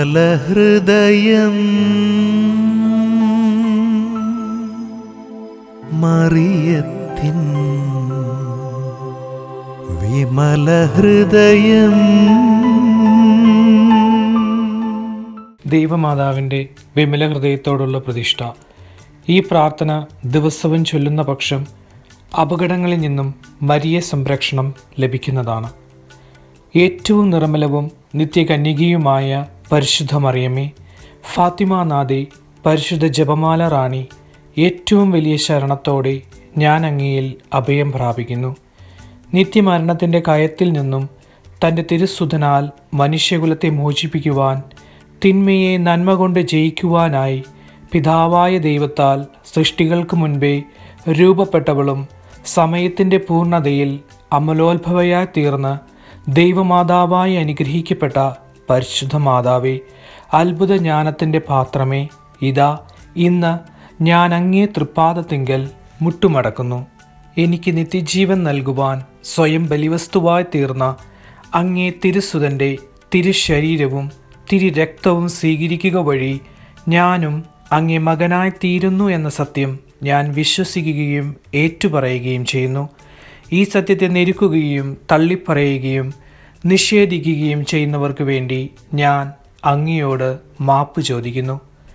നിർമ്മലഹൃദയം മറിയത്തിൻ വിമലഹൃദയം ദൈവമാതാവിൻ്റെ വിമല ഹൃദയത്തോടുള്ള പ്രതിഷ്ഠ ഈ പ്രാർത്ഥന ദിവസവും ചൊല്ലുന്ന പക്ഷം അപകടങ്ങളിൽ നിന്നും മരിയ സംരക്ഷണം ലഭിക്കുന്നതാണ് ഏറ്റവും നിർമ്മലവും നിത്യകന്യകയുമായ പരിശുദ്ധ മറിയമ്മേ ഫാത്തിമ നാദെ പരിശുദ്ധ ജപമാല റാണി ഏറ്റവും വലിയ ശരണത്തോടെ ഞാൻ അങ്ങയിൽ അഭയം പ്രാപിക്കുന്നു നിത്യമരണത്തിൻ്റെ കയത്തിൽ നിന്നും തൻ്റെ തിരുസുതനാൽ മനുഷ്യകുലത്തെ മോചിപ്പിക്കുവാൻ തിന്മയെ നന്മ കൊണ്ട് ജയിക്കുവാനായി പിതാവായ ദൈവത്താൽ സൃഷ്ടികൾക്ക് മുൻപേ രൂപപ്പെട്ടവളും സമയത്തിൻ്റെ പൂർണ്ണതയിൽ അമലോത്ഭവയായി തീർന്ന് ദൈവമാതാവായി അനുഗ്രഹിക്കപ്പെട്ട പരിശുദ്ധ മാതാവേ അത്ഭുത ജ്ഞാനത്തിൻ്റെ പാത്രമേ ഇതാ ഇന്ന് ഞാൻ അങ്ങേ തൃപ്പാദത്തിങ്കൽ മുട്ടുമടക്കുന്നു എനിക്ക് നിത്യജീവൻ നൽകുവാൻ സ്വയം ബലിവസ്തുവായി തീർന്ന അങ്ങേ തിരുസുതൻ്റെ തിരുശരീരവും തിരുരക്തവും സ്വീകരിക്കുക വഴി ഞാനും അങ്ങേ മകനായി തീരുന്നു എന്ന സത്യം ഞാൻ വിശ്വസിക്കുകയും ഏറ്റുപറയുകയും ചെയ്യുന്നു ഈ സത്യത്തെ ഞെരുക്കുകയും തള്ളിപ്പറയുകയും നിഷേധിക്കുകയും ചെയ്യുന്നവർക്ക് വേണ്ടി ഞാൻ അങ്ങയോട് മാപ്പ് ചോദിക്കുന്നു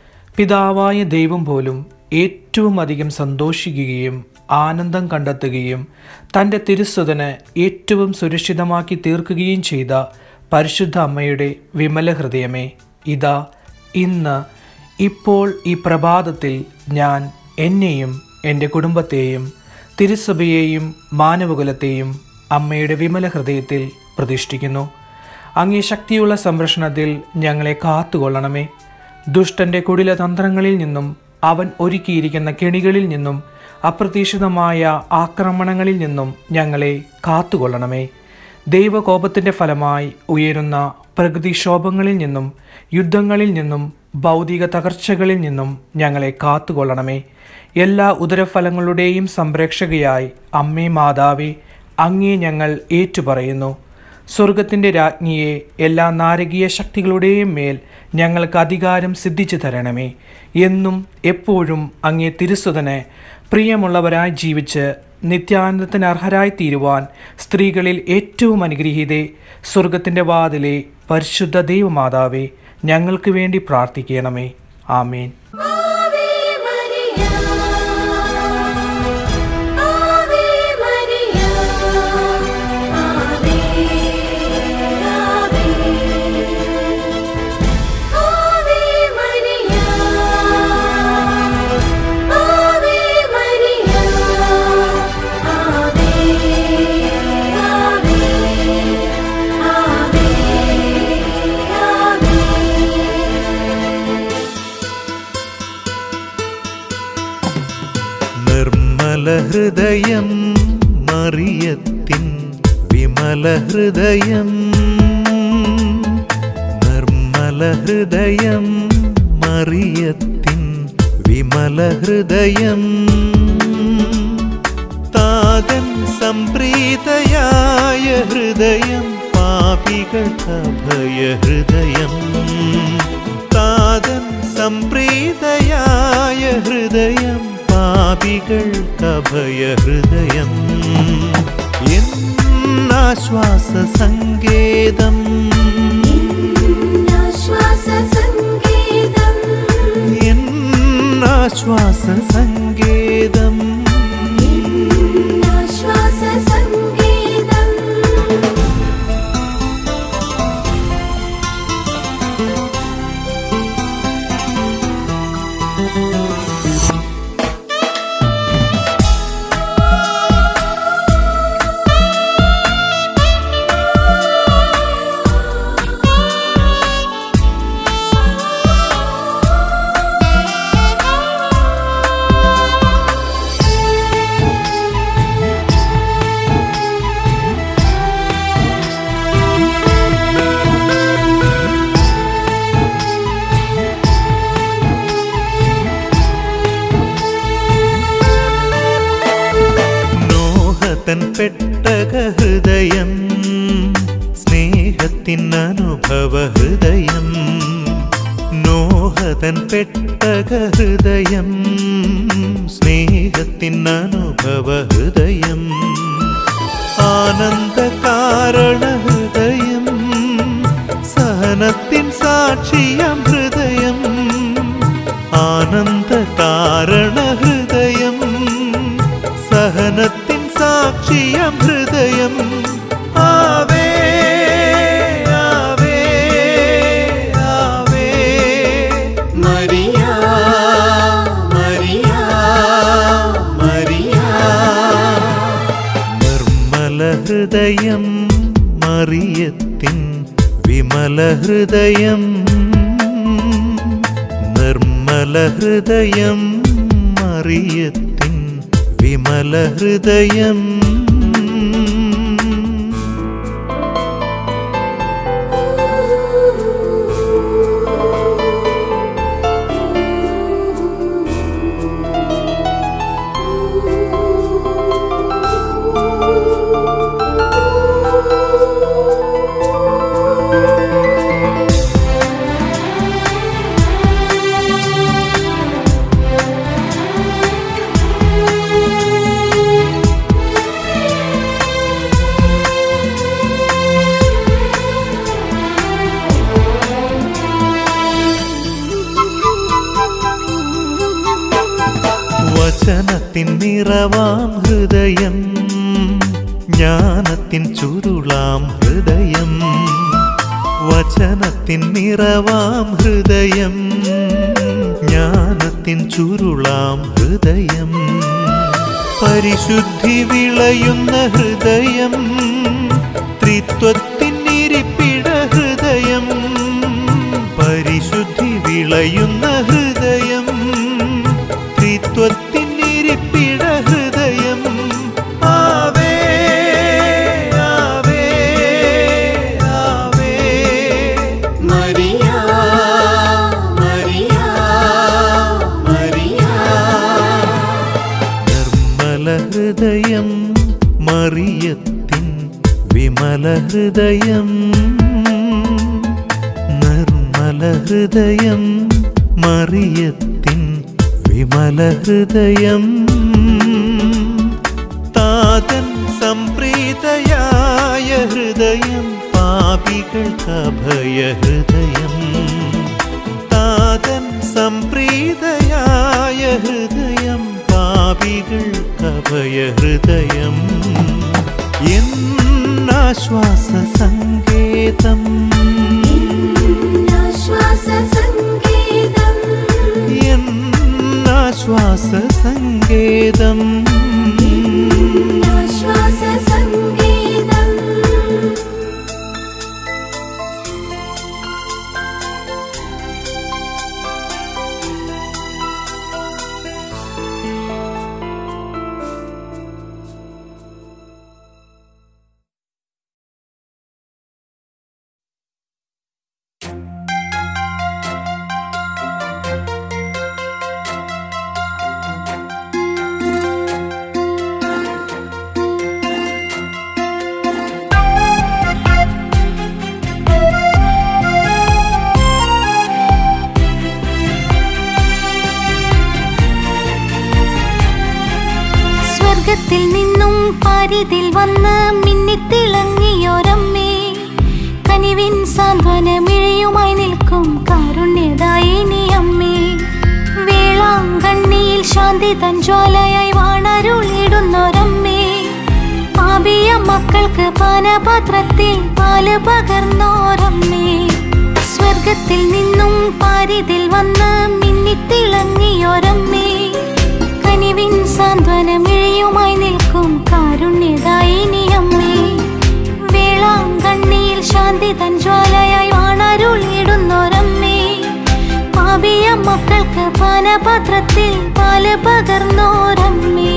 പിതാവായ ദൈവം പോലും ഏറ്റവും അധികം സന്തോഷിക്കുകയും ആനന്ദം കണ്ടെത്തുകയും തൻ്റെ തിരുസ്വതന് ഏറ്റവും സുരക്ഷിതമാക്കി തീർക്കുകയും ചെയ്ത പരിശുദ്ധ അമ്മയുടെ വിമല ഹൃദയമേ ഇതാ ഇന്ന് ഇപ്പോൾ ഈ പ്രഭാതത്തിൽ ഞാൻ എന്നെയും എൻ്റെ കുടുംബത്തെയും തിരുസഭയെയും മാനവകുലത്തെയും അമ്മയുടെ വിമല ഹൃദയത്തിൽ പ്രതിഷ്ഠിക്കുന്നു അങ്ങേ ശക്തിയുള്ള സംരക്ഷണത്തിൽ ഞങ്ങളെ കാത്തുകൊള്ളണമേ ദുഷ്ടന്റെ കുടില തന്ത്രങ്ങളിൽ നിന്നും അവൻ ഒരുക്കിയിരിക്കുന്ന കെണികളിൽ നിന്നും അപ്രതീക്ഷിതമായ ആക്രമണങ്ങളിൽ നിന്നും ഞങ്ങളെ കാത്തുകൊള്ളണമേ ദൈവകോപത്തിൻ്റെ ഫലമായി ഉയരുന്ന പ്രകൃതിക്ഷോഭങ്ങളിൽ നിന്നും യുദ്ധങ്ങളിൽ നിന്നും ഭൗതിക തകർച്ചകളിൽ നിന്നും ഞങ്ങളെ കാത്തുകൊള്ളണമേ എല്ലാ ഉദരഫലങ്ങളുടെയും സംരക്ഷകയായി അമ്മേ മാതാവേ അങ്ങേ ഞങ്ങൾ ഏറ്റുപറയുന്നു സ്വർഗത്തിൻ്റെ രാജ്ഞിയെ എല്ലാ നാരകീയ ശക്തികളുടെയും മേൽ ഞങ്ങൾക്ക് അധികാരം സിദ്ധിച്ചു തരണമേ എന്നും എപ്പോഴും അങ്ങേ തിരുസുതന് പ്രിയമുള്ളവരായി ജീവിച്ച് നിത്യാനന്ദത്തിന് അർഹരായി തീരുവാൻ സ്ത്രീകളിൽ ഏറ്റവും അനുഗ്രഹീതേ സ്വർഗത്തിൻ്റെ വാതിലെ പരിശുദ്ധ ദൈവമാതാവേ ഞങ്ങൾക്ക് വേണ്ടി പ്രാർത്ഥിക്കണമേ ആമേൻ Ave Maria. Ave Maria. Ave. Ave. Ave Maria. Ave Maria. Ave. Ave. Ave. നിർമ്മലഹൃദയം മറിയത്തിൻ വിമലഹൃദയം നിർമ്മലഹൃദയം മറിയത്തിൻ വിമലഹൃദയം താതൻ സംപ്രീതയായ ഹൃദയം പാപികൾക്കഭയ ഹൃദയം താതൻ സംപ്രീതയായ ഹൃദയം പാപികൾക്കഭയ ഹൃദയം എന്നാശ്വാസ സങ്കേതം ശ്വാസസംഗീതം എന്നാശ്വാസ സങ്കേതം ശ്വാസസംഗീതം നോഹത്തൻ പെട്ടക ഹൃദയം സ്നേഹത്തിൻ അനുഭവ ഹൃദയം മനോഹതൻ പെട്ടക ഹൃദയം സ്നേഹത്തിൻ അനുഭവ ഹൃദയം ആനന്ദ കാരണ ഹൃദയം സഹനത്തിൻ സാക്ഷിയം ഹൃദയം ആനന്ദ കാരണ ഹൃദയം സഹനത്തിൻ സാക്ഷിയം ഹൃദയം ആവേ ആവേ ആവേ മരിയ മരിയ മരിയ നിർമ്മല ഹൃദയം മറിയത്തിൻ വിമല ഹൃദയം നിർമ്മല ഹൃദയം മറിയത്തിൻ വിമല ഹൃദയം വചനത്തിൻ നിറവാം ഹൃദയം ജ്ഞാനത്തിൻ ചുരുളാം ഹൃദയം വചനത്തിൻ നിറവാം ഹൃദയം ജ്ഞാനത്തിൻ ചുരുളാം ഹൃദയം പരിശുദ്ധി വിളയുന്ന ഹൃദയം ത്രിത്വത്തിൻ ഇരിപ്പിട ഹൃദയം പരിശുദ്ധി വിളയുന്ന ഹൃദയം ത്രിത്വത്തിൻ ഇരിപ്പിട ഹൃദയം ആവേ ആവേ ആവേ മരിയ മരിയ മരിയ നിർമ്മല ഹൃദയം മറിയത്തിൻ വിമല ഹൃദയം നിർമ്മല ഹൃദയം മറിയത്തിൻ വിമല ഹൃദയം താതൻ സംപ്രീതയായ ഹൃദയം പാപികൾക്ക് അഭയ ഹൃദയം താതൻ സംപ്രീതയായ ഹൃദയം പാപികൾക്ക് അഭയ ഹൃദയം എന്നാശ്വാസ സങ്കേതം ആശ്വാസ സംഗീതം എന്നാശ്വാസ സങ്കേതം ആശ്വാസ സംഗീതം സ്വർഗത്തിൽ നിന്നും പാരിതിൽ വന്ന് മിന്നിത്തിളങ്ങിയോരമ്മേ കനിവിൻ സാന്ത്വനമിഴയുമായി നിൽക്കും കാരുണ്യദായിനി അമ്മേ വേളാങ്കണ്ണിയിൽ ശാന്തി തൻ ജ്വാലയായി വാണരുളിടുന്നൊരമ്മേ പാപിയ മക്കൾക്ക് പാനപാത്രത്തിൽ പാല് പകർന്നോരമ്മേ സ്വർഗത്തിൽ നിന്നും പാരിതിൽ വന്ന് മിന്നിത്തിളങ്ങിയോരമ്മേ കനിവിൻ സാന്ത്വനമിഴയുമായി നിൽക്കും കാരുണ്യദായിനി അമ്മേ വേളാങ്കണ്ണിയിൽ ശാന്തി തൻ ജ്വാലയായി വാണരുളിടുന്നൊരമ്മേ പാപിയ മക്കൾക്ക് പാനപാത്രത്തിൽ പാല് പകർന്നോരമ്മേ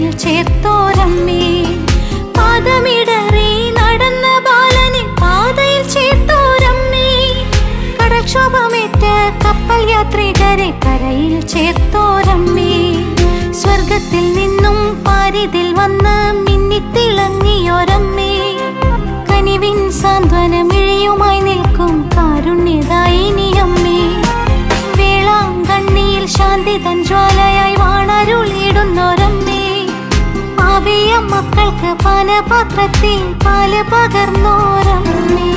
ചേർത്തോരമ്മേ പാദമിടറി നടന്ന ബാലനെ പാതയിൽ ചേർത്തോരമ്മേ കടക്ഷോഭമേറ്റ കപ്പൽ യാത്രികരെ കരയിൽ ചേർത്തോരമ്മേ സ്വർഗത്തിൽ നിന്നും പാരിതിൽ വന്ന് മിന്നിത്തിളങ്ങിയോരമ്മേ കനിവിൻ സാന്ത്വനമിഴിയുമായി നിൽക്കും കാരുണ്യദായിനി അമ്മേ വേളാങ്കണ്ണിയിൽ ശാന്തി തൻ ജ്വാലയായി വാണരുളിയിടുന്നോരമ്മേ പാപിയ മക്കൾക്ക് പാനപാത്രത്തിൽ പാല് പകർന്നോരമ്മേ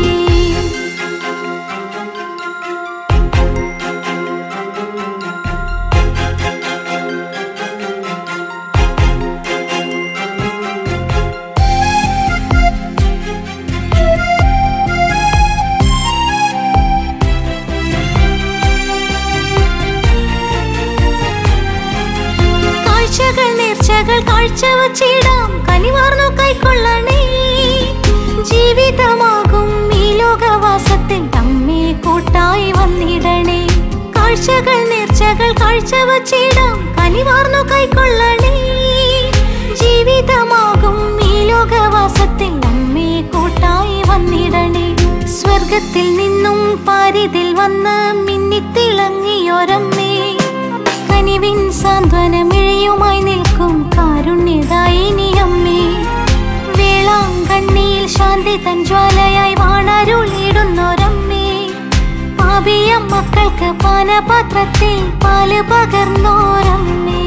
കാഴ്ചകൾ നേർച്ചകൾ കാഴ്ചവച്ചിടാം കനിവാർന്നു കൈക്കൊള്ളണേ ജീവിതമാകും ഈ ലോകവാസത്തിൽ തമ്മേ കൂട്ടായി വന്നിടണേ കാഴ്ചകൾ നേർച്ചകൾ കാഴ്ചവച്ചിടാം കനിവാർന്നു കൈക്കൊള്ളണേ ജീവിതമാകും ഈ ലോകവാസത്തിൽ നമ്മെ കൂട്ടായി വന്നിടണേ സ്വർഗത്തിൽ നിന്നും പാരിതിൽ വന്ന് മിന്നിത്തിളങ്ങിയൊരമ്മേ കനിവിൻ സാന്ത്വനമിഴയുമായി നിൽക്കും കാരുണ്യദായിനി അമ്മേ വേളാങ്കണ്ണിയിൽ ശാന്തി തൻ ജ്വാലയായി വാണരുളിയിടുന്നോരമ്മേ പാപിയ മക്കൾക്ക് പാനപാത്രത്തിൽ പാല് പകർന്നോരമ്മേ